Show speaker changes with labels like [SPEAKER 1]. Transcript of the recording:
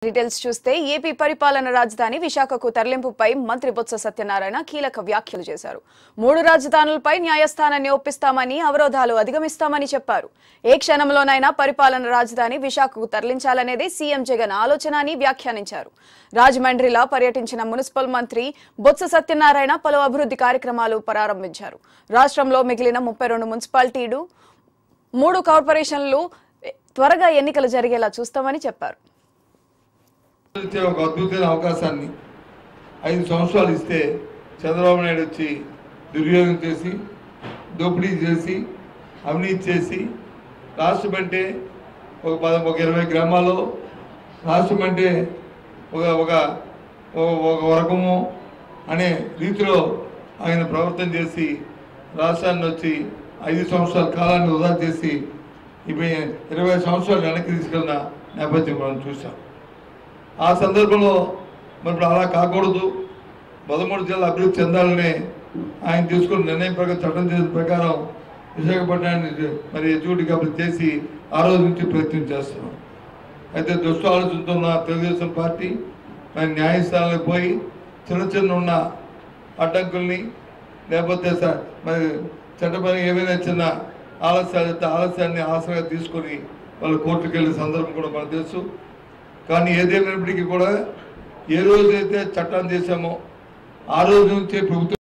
[SPEAKER 1] details చూస్తే AP పరిపాలన రాజధాని విశాఖకు తరలింపుపై మంత్రి బొత్స సత్యనారాయణ కీలక వ్యాఖ్యలు చేశారు మూడు రాజధానులపై న్యాయస్థానాన్ని ఒప్పిస్తామని అవరోధాలు అధిగమిస్తామని చెప్పారు ఏ క్షణంలోనైనా పరిపాలన రాజధాని విశాఖకు తరలించాలనేదే సీఎం జగన్ ఆలోచన అని వ్యాఖ్యానించారు రాజమండ్రిలో పర్యటించిన మున్సిపల్ మంత్రి బొత్స సత్యనారాయణ పలు అభివృద్ధి కార్యక్రమాలు ప్రారంభించారు రాష్ట్రంలో మిగిలిన ముప్పై రెండు మున్సిపాలిటీలు మూడు కార్పొరేషన్లు త్వరగా ఎన్నికలు జరిగేలా చూస్తామని చెప్పారు
[SPEAKER 2] ఇచ్చే ఒక అద్భుతమైన అవకాశాన్ని ఐదు సంవత్సరాలు ఇస్తే చంద్రబాబు నాయుడు వచ్చి దుర్యోగం చేసి దోపిడీ చేసి అవినీతి చేసి రాష్ట్రం అంటే ఒక పద ఒక ఇరవై గ్రామాల్లో రాష్ట్రం అంటే ఒక ఒక ఒక- ఒక వర్గము అనే రీతిలో ఆయన ప్రవర్తన చేసి రాష్ట్రాన్ని వచ్చి ఐదు సంవత్సరాల కాలాన్ని వృధా చేసి ఇప్పుడు ఇరవై సంవత్సరాలు వెనక్కి తీసుకెళ్ళిన నేపథ్యం మనం చూసాం ఆ సందర్భంలో మరి ఇప్పుడు అలా కాకూడదు పదమూడు జిల్లా అభివృద్ధి చెందాలని ఆయన తీసుకున్న నిర్ణయం ప్రకారం చట్టం చేసిన ప్రకారం విశాఖపట్నాన్ని మరి ఎగ్జిక్యూటివ్ అభివృద్ధి చేసి ఆ రోజు నుంచి ప్రయత్నం చేస్తున్నాం అయితే దుష్ట ఆలోచనతో ఉన్న తెలుగుదేశం పార్టీ మరి న్యాయస్థానాలకు పోయి చిన్న చిన్న ఉన్న అడ్డంకుల్ని లేకపోతే స- మరి చట్టపరంగా ఏమైనా చిన్న ఆలస్యాలు అయితే ఆలస్యాన్ని ఆసరాగా తీసుకొని వాళ్ళు కోర్టుకు వెళ్ళే సందర్భం కూడా మనకు తెలుసు కానీ ఏదేమైనప్పటికీ కూడా ఏ రోజైతే చట్టాన్ని చేశామో ఆ రోజు నుంచే ప్రభుత్వం